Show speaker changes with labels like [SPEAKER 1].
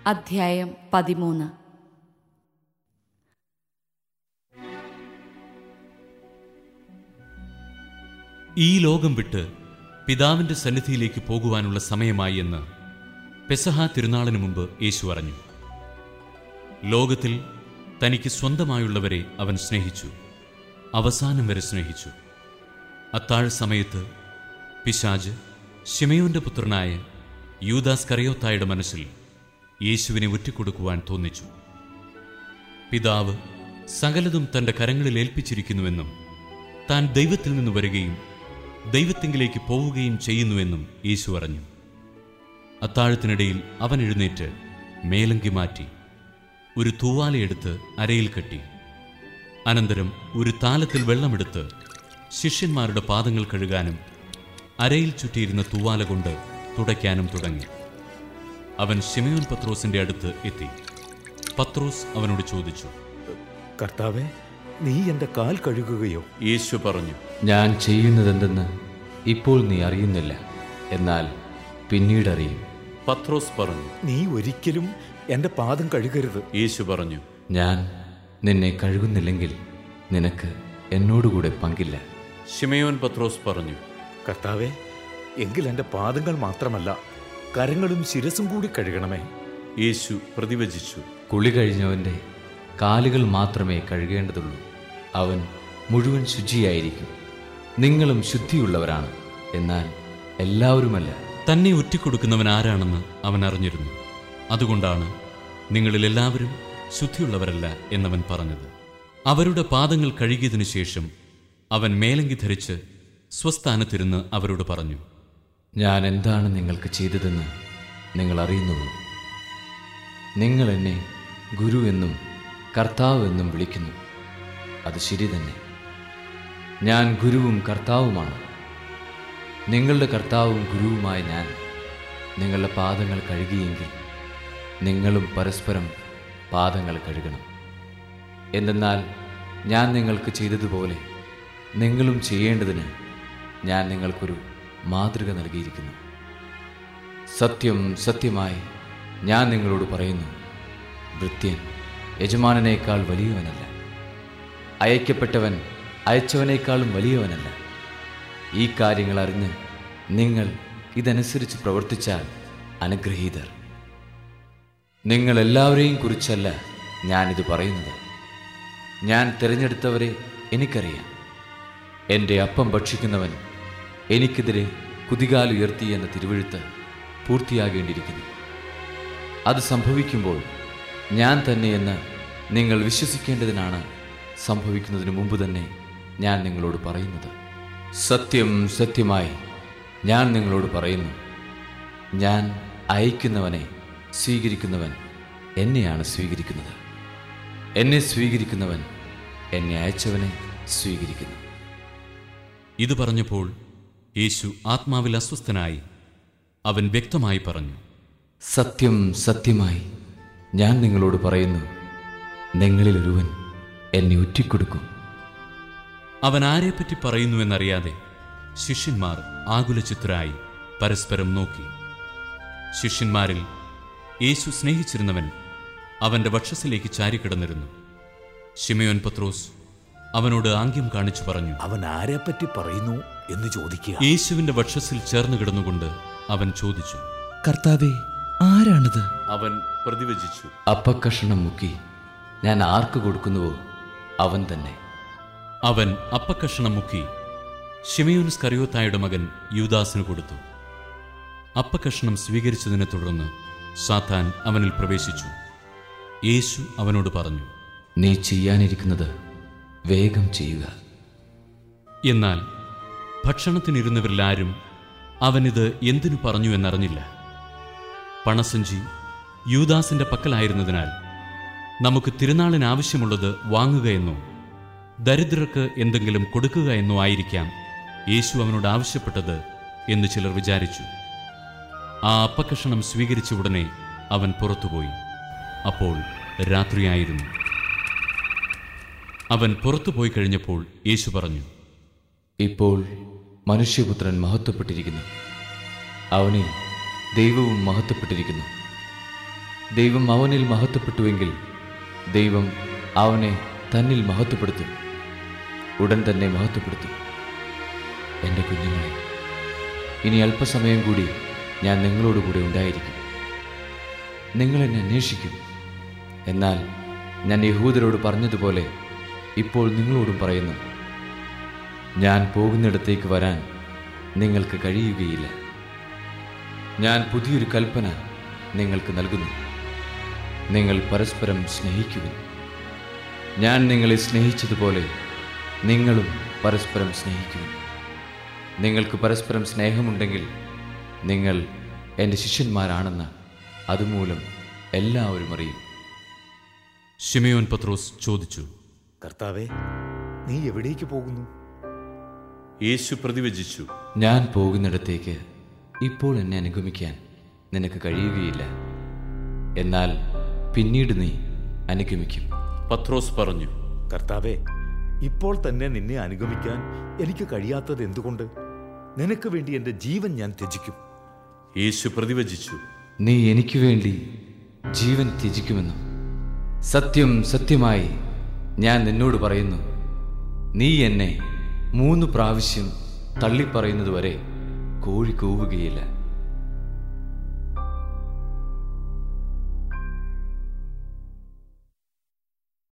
[SPEAKER 1] അധ്യായം പതിമൂന്ന്
[SPEAKER 2] ഈ ലോകം വിട്ട് പിതാവിന്റെ സന്നിധിയിലേക്ക് പോകുവാനുള്ള സമയമായി എന്ന് പെസഹ തിരുനാളിന് മുമ്പ് യേശു പറഞ്ഞു ലോകത്തിൽ തനിക്ക് സ്വന്തമായുള്ളവരെ അവൻ സ്നേഹിച്ചു അവസാനം വരെ സ്നേഹിച്ചു അത്താഴ സമയത്ത് പിശാജ് ഷിമയോന്റെ പുത്രനായ യൂദാസ് കറിയോത്തായുടെ മനസ്സിൽ യേശുവിനെ ഒറ്റിക്കൊടുക്കുവാൻ തോന്നിച്ചു പിതാവ് സകലതും തന്റെ കരങ്ങളിൽ ഏൽപ്പിച്ചിരിക്കുന്നുവെന്നും താൻ ദൈവത്തിൽ നിന്ന് വരികയും ദൈവത്തിങ്കിലേക്ക് പോവുകയും ചെയ്യുന്നുവെന്നും യേശു അറിഞ്ഞു അത്താഴത്തിനിടയിൽ അവൻ എഴുന്നേറ്റ് മേലങ്കി മാറ്റി ഒരു തൂവാലയെടുത്ത് അരയിൽ കെട്ടി അനന്തരം ഒരു താലത്തിൽ വെള്ളമെടുത്ത് ശിഷ്യന്മാരുടെ പാദങ്ങൾ കഴുകാനും അരയിൽ ചുറ്റിയിരുന്ന തൂവാല കൊണ്ട് തുടയ്ക്കാനും തുടങ്ങി അവൻ ഷിമയോൻ പത്രോസിന്റെ അടുത്ത് എത്തി പത്രോസ് അവനോട് ചോദിച്ചു
[SPEAKER 3] കർത്താവെ നീ എന്റെ കാൽ കഴുകുകയോ
[SPEAKER 2] യേശു പറഞ്ഞു
[SPEAKER 4] ഞാൻ ചെയ്യുന്നതെന്തെന്ന് ഇപ്പോൾ നീ അറിയുന്നില്ല എന്നാൽ പിന്നീട് അറിയും
[SPEAKER 2] പത്രോസ് പറഞ്ഞു
[SPEAKER 3] നീ ഒരിക്കലും എന്റെ പാദം കഴുകരുത്
[SPEAKER 2] യേശു പറഞ്ഞു
[SPEAKER 4] ഞാൻ നിന്നെ കഴുകുന്നില്ലെങ്കിൽ നിനക്ക് എന്നോടുകൂടെ പങ്കില്ല
[SPEAKER 2] ഷിമയോൻ പത്രോസ് പറഞ്ഞു
[SPEAKER 3] കർത്താവെ എങ്കിൽ എന്റെ പാദങ്ങൾ മാത്രമല്ല കരങ്ങളും ശിരസും കൂടി കഴുകണമേ
[SPEAKER 2] യേശു പ്രതിവചിച്ചു
[SPEAKER 4] കുളി കഴിഞ്ഞവൻ്റെ കാലുകൾ മാത്രമേ കഴുകേണ്ടതുള്ളൂ അവൻ മുഴുവൻ ശുചിയായിരിക്കും നിങ്ങളും ശുദ്ധിയുള്ളവരാണ് എന്നാൽ എല്ലാവരുമല്ല
[SPEAKER 2] തന്നെ ഒറ്റിക്കൊടുക്കുന്നവൻ ആരാണെന്ന് അവൻ അറിഞ്ഞിരുന്നു അതുകൊണ്ടാണ് നിങ്ങളിൽ എല്ലാവരും ശുദ്ധിയുള്ളവരല്ല എന്നവൻ പറഞ്ഞത് അവരുടെ പാദങ്ങൾ കഴുകിയതിനു ശേഷം അവൻ മേലങ്കി ധരിച്ച് സ്വസ്ഥാനത്തിരുന്ന് അവരോട് പറഞ്ഞു
[SPEAKER 4] ഞാൻ എന്താണ് നിങ്ങൾക്ക് ചെയ്തതെന്ന് നിങ്ങൾ അറിയുന്നുവോ നിങ്ങൾ എന്നെ ഗുരു എന്നും കർത്താവ് എന്നും വിളിക്കുന്നു അത് ശരി തന്നെ ഞാൻ ഗുരുവും കർത്താവുമാണ് നിങ്ങളുടെ കർത്താവും ഗുരുവുമായ ഞാൻ നിങ്ങളുടെ പാദങ്ങൾ കഴുകിയെങ്കിൽ നിങ്ങളും പരസ്പരം പാദങ്ങൾ കഴുകണം എന്തെന്നാൽ ഞാൻ നിങ്ങൾക്ക് ചെയ്തതുപോലെ നിങ്ങളും ചെയ്യേണ്ടതിന് ഞാൻ നിങ്ങൾക്കൊരു മാതൃക നൽകിയിരിക്കുന്നു സത്യം സത്യമായി ഞാൻ നിങ്ങളോട് പറയുന്നു ഭൃത്യൻ യജമാനനേക്കാൾ വലിയവനല്ല അയക്കപ്പെട്ടവൻ അയച്ചവനേക്കാളും വലിയവനല്ല ഈ കാര്യങ്ങൾ അറിഞ്ഞ് നിങ്ങൾ ഇതനുസരിച്ച് പ്രവർത്തിച്ചാൽ അനുഗ്രഹീതർ നിങ്ങൾ എല്ലാവരെയും കുറിച്ചല്ല ഞാനിത് പറയുന്നത് ഞാൻ തിരഞ്ഞെടുത്തവരെ എനിക്കറിയാം എൻ്റെ അപ്പം ഭക്ഷിക്കുന്നവൻ എനിക്കെതിരെ കുതികാലുയർത്തി എന്ന തിരുവഴുത്ത് പൂർത്തിയാകേണ്ടിയിരിക്കുന്നു അത് സംഭവിക്കുമ്പോൾ ഞാൻ തന്നെയെന്ന് നിങ്ങൾ വിശ്വസിക്കേണ്ടതിനാണ് സംഭവിക്കുന്നതിന് മുമ്പ് തന്നെ ഞാൻ നിങ്ങളോട് പറയുന്നത് സത്യം സത്യമായി ഞാൻ നിങ്ങളോട് പറയുന്നു ഞാൻ അയക്കുന്നവനെ സ്വീകരിക്കുന്നവൻ എന്നെയാണ് സ്വീകരിക്കുന്നത് എന്നെ സ്വീകരിക്കുന്നവൻ എന്നെ അയച്ചവനെ സ്വീകരിക്കുന്നു
[SPEAKER 2] ഇത് പറഞ്ഞപ്പോൾ യേശു ആത്മാവിൽ അസ്വസ്ഥനായി അവൻ വ്യക്തമായി പറഞ്ഞു
[SPEAKER 4] സത്യം സത്യമായി ഞാൻ നിങ്ങളോട് പറയുന്നു നിങ്ങളിൽ ഒരുവൻ എന്നെ ഒറ്റിക്കൊടുക്കും
[SPEAKER 2] അവൻ ആരെപ്പറ്റി പറയുന്നുവെന്നറിയാതെ ശിഷ്യന്മാർ ആകുലചിത്തരായി പരസ്പരം നോക്കി ശിഷ്യന്മാരിൽ യേശു സ്നേഹിച്ചിരുന്നവൻ അവന്റെ വക്ഷസിലേക്ക് ചാരിക്കിടന്നിരുന്നു ഷിമയോൻ പത്രോസ് അവനോട് ആംഗ്യം കാണിച്ചു പറഞ്ഞു
[SPEAKER 3] അവൻ ആരെപ്പറ്റി പറയുന്നു എന്ന് ചോദിക്കുക
[SPEAKER 2] യേശുവിന്റെ വക്ഷസിൽ ചേർന്ന് കിടന്നുകൊണ്ട് അവൻ ചോദിച്ചു
[SPEAKER 5] കർത്താവെ ആരാണിത്
[SPEAKER 2] അവൻ പ്രതിവചിച്ചു
[SPEAKER 4] അപ്പക്കഷണം മുക്കി ഞാൻ ആർക്ക് കൊടുക്കുന്നുവോ അവൻ തന്നെ
[SPEAKER 2] അവൻ അപ്പക്കഷണം മുക്കി ഷിമയോൻസ് കറിയോത്തായുടെ മകൻ യൂദാസിന് കൊടുത്തു അപ്പക്കഷണം സ്വീകരിച്ചതിനെ തുടർന്ന് സാത്താൻ അവനിൽ പ്രവേശിച്ചു യേശു അവനോട് പറഞ്ഞു
[SPEAKER 4] നീ ചെയ്യാനിരിക്കുന്നത് വേഗം ചെയ്യുക
[SPEAKER 2] എന്നാൽ ഭക്ഷണത്തിനിരുന്നവരിലാരും അവനിത് എന്തിനു പറഞ്ഞു എന്നറിഞ്ഞില്ല പണസഞ്ചി യൂദാസിന്റെ പക്കലായിരുന്നതിനാൽ നമുക്ക് തിരുനാളിന് ആവശ്യമുള്ളത് വാങ്ങുകയെന്നോ ദരിദ്രർക്ക് എന്തെങ്കിലും കൊടുക്കുക എന്നോ ആയിരിക്കാം യേശു അവനോട് ആവശ്യപ്പെട്ടത് എന്ന് ചിലർ വിചാരിച്ചു ആ അപ്പക്കഷണം സ്വീകരിച്ച ഉടനെ അവൻ പുറത്തുപോയി അപ്പോൾ രാത്രിയായിരുന്നു അവൻ പുറത്തുപോയി കഴിഞ്ഞപ്പോൾ യേശു പറഞ്ഞു
[SPEAKER 4] ഇപ്പോൾ മനുഷ്യപുത്രൻ മഹത്വപ്പെട്ടിരിക്കുന്നു അവനിൽ ദൈവവും മഹത്വപ്പെട്ടിരിക്കുന്നു ദൈവം അവനിൽ മഹത്വപ്പെട്ടുവെങ്കിൽ ദൈവം അവനെ തന്നിൽ മഹത്വപ്പെടുത്തും ഉടൻ തന്നെ മഹത്വപ്പെടുത്തും എൻ്റെ കുഞ്ഞുങ്ങളെ ഇനി അല്പസമയം കൂടി ഞാൻ നിങ്ങളോടുകൂടെ ഉണ്ടായിരിക്കും നിങ്ങൾ എന്നെ അന്വേഷിക്കും എന്നാൽ ഞാൻ യഹൂദരോട് പറഞ്ഞതുപോലെ ഇപ്പോൾ നിങ്ങളോടും പറയുന്നു ഞാൻ പോകുന്നിടത്തേക്ക് വരാൻ നിങ്ങൾക്ക് കഴിയുകയില്ല ഞാൻ പുതിയൊരു കൽപ്പന നിങ്ങൾക്ക് നൽകുന്നു നിങ്ങൾ പരസ്പരം സ്നേഹിക്കുവിൻ ഞാൻ നിങ്ങളെ സ്നേഹിച്ചതുപോലെ നിങ്ങളും പരസ്പരം സ്നേഹിക്കുവിൻ നിങ്ങൾക്ക് പരസ്പരം സ്നേഹമുണ്ടെങ്കിൽ നിങ്ങൾ എൻ്റെ ശിഷ്യന്മാരാണെന്ന് അതുമൂലം എല്ലാവരും അറിയും
[SPEAKER 2] ഷിമയോൻ പത്രോസ് ചോദിച്ചു
[SPEAKER 3] കർത്താവെ നീ എവിടേക്ക് പോകുന്നു
[SPEAKER 2] യേശു പ്രതിവചിച്ചു
[SPEAKER 4] ഞാൻ പോകുന്നിടത്തേക്ക് ഇപ്പോൾ എന്നെ അനുഗമിക്കാൻ നിനക്ക് കഴിയുകയില്ല എന്നാൽ പിന്നീട് നീ അനുഗമിക്കും
[SPEAKER 2] പത്രോസ് പറഞ്ഞു
[SPEAKER 3] കർത്താവെ ഇപ്പോൾ തന്നെ നിന്നെ അനുഗമിക്കാൻ എനിക്ക് കഴിയാത്തത് എന്തുകൊണ്ട് നിനക്ക് വേണ്ടി എൻ്റെ ജീവൻ ഞാൻ ത്യജിക്കും
[SPEAKER 2] യേശു പ്രതിവചിച്ചു
[SPEAKER 4] നീ എനിക്ക് വേണ്ടി ജീവൻ ത്യജിക്കുമെന്നും സത്യം സത്യമായി ഞാൻ നിന്നോട് പറയുന്നു നീ എന്നെ മൂന്ന് പ്രാവശ്യം തള്ളിപ്പറയുന്നതുവരെ കോഴി കൂവുകയില്ല